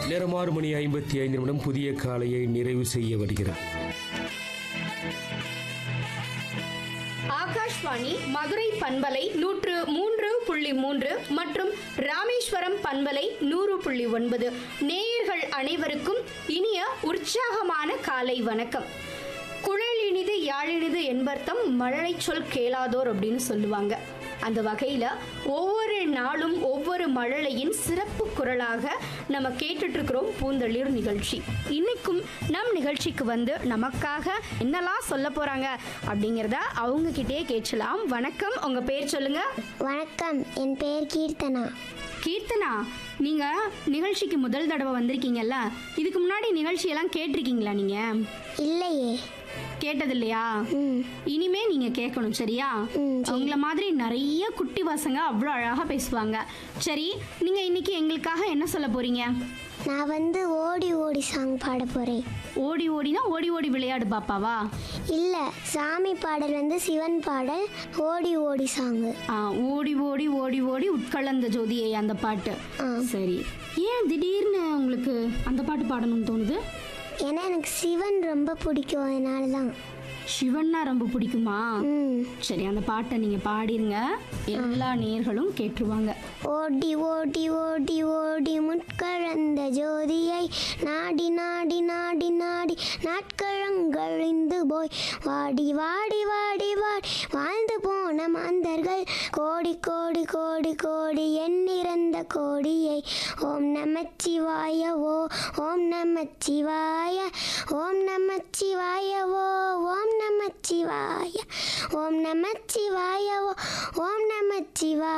நேரம் ஆறு மணி ஐம்பத்தி ஐந்து நிமிடம் புதிய காலையை நிறைவு செய்ய வருகிறது ஆகாஷ்வாணி மதுரை பண்பலை நூற்று மூன்று புள்ளி மூன்று மற்றும் ராமேஸ்வரம் பண்பலை நூறு புள்ளி ஒன்பது நேயர்கள் அனைவருக்கும் இனிய உற்சாகமான காலை வணக்கம் குழல் இனிது யாழினிது என்பர்த்தம் மழலை சொல் கேளாதோர் அப்படின்னு சொல்லுவாங்க அந்த வகையில் ஒவ்வொரு நாளும் ஒவ்வொரு மழலையின் சிறப்பு குரலாக நம்ம கேட்டுட்டு இருக்கிறோம் பூந்தளிர் நிகழ்ச்சி இன்னைக்கும் நம் நிகழ்ச்சிக்கு வந்து நமக்காக என்னெல்லாம் சொல்ல போறாங்க அப்படிங்கிறத அவங்க கிட்டே கேட்கலாம் வணக்கம் உங்க பேர் சொல்லுங்க வணக்கம் என் பெயர் கீர்த்தனா கீர்த்தனா நீங்க நிகழ்ச்சிக்கு முதல் தடவை வந்திருக்கீங்கல்ல இதுக்கு முன்னாடி நிகழ்ச்சியெல்லாம் கேட்டிருக்கீங்களா நீங்க இல்லையே கேட்டது இல்லையா ம் இனிமே நீங்க கேட்கணும் சரியா ம், உங்கள மாதிரி நிறைய குட்டி பசங்க அவ்வளோ அழகா பேசுவாங்க சரி நீங்க இன்னைக்கு எங்களுக்காக என்ன சொல்ல போறீங்க நான் வந்து ஓடி ஓடி சாங் பாட போகிறேன் ஓடி ஓடினா ஓடி ஓடி விளையாடு பாப்பாவா இல்லை சாமி பாடல் வந்து சிவன் பாடல் ஓடி ஓடி சாங்கு ஆ, ஓடி ஓடி ஓடி ஓடி உட்கலந்த ஜோதியை அந்த பாட்டு ஆ. சரி ஏன் திடீர்னு உங்களுக்கு அந்த பாட்டு பாடணும்னு தோணுது ஏன்னா எனக்கு சிவன் ரொம்ப பிடிக்கும் அதனால தான் சிவன்னா ரொம்ப பிடிக்குமா ம் சரி அந்த பாட்டை நீங்க பாடிருங்க எல்லா நேர்களும் கேட்டுருவாங்க ஓடி ஓடி ஓடி ஓடி முட்கழந்த ஜோதியை நாடி நாடி நாடி நாடி நாட்களங்கழிந்து போய் வாடி வாடி வாடி வாடி வாழ்ந்து போன மாந்தர்கள் கோடி கோடி கோடி கோடி எண்ணிறந்த கோடியை ஓம் நமச்சிவாய ஓ ஓம் நமச்சிவாய ஓம் நமச்சிவாய ஓ ஓம் நமச்சிவாய ஓம் நமச்சிவாய ஓ ஓம் நமச்சிவாய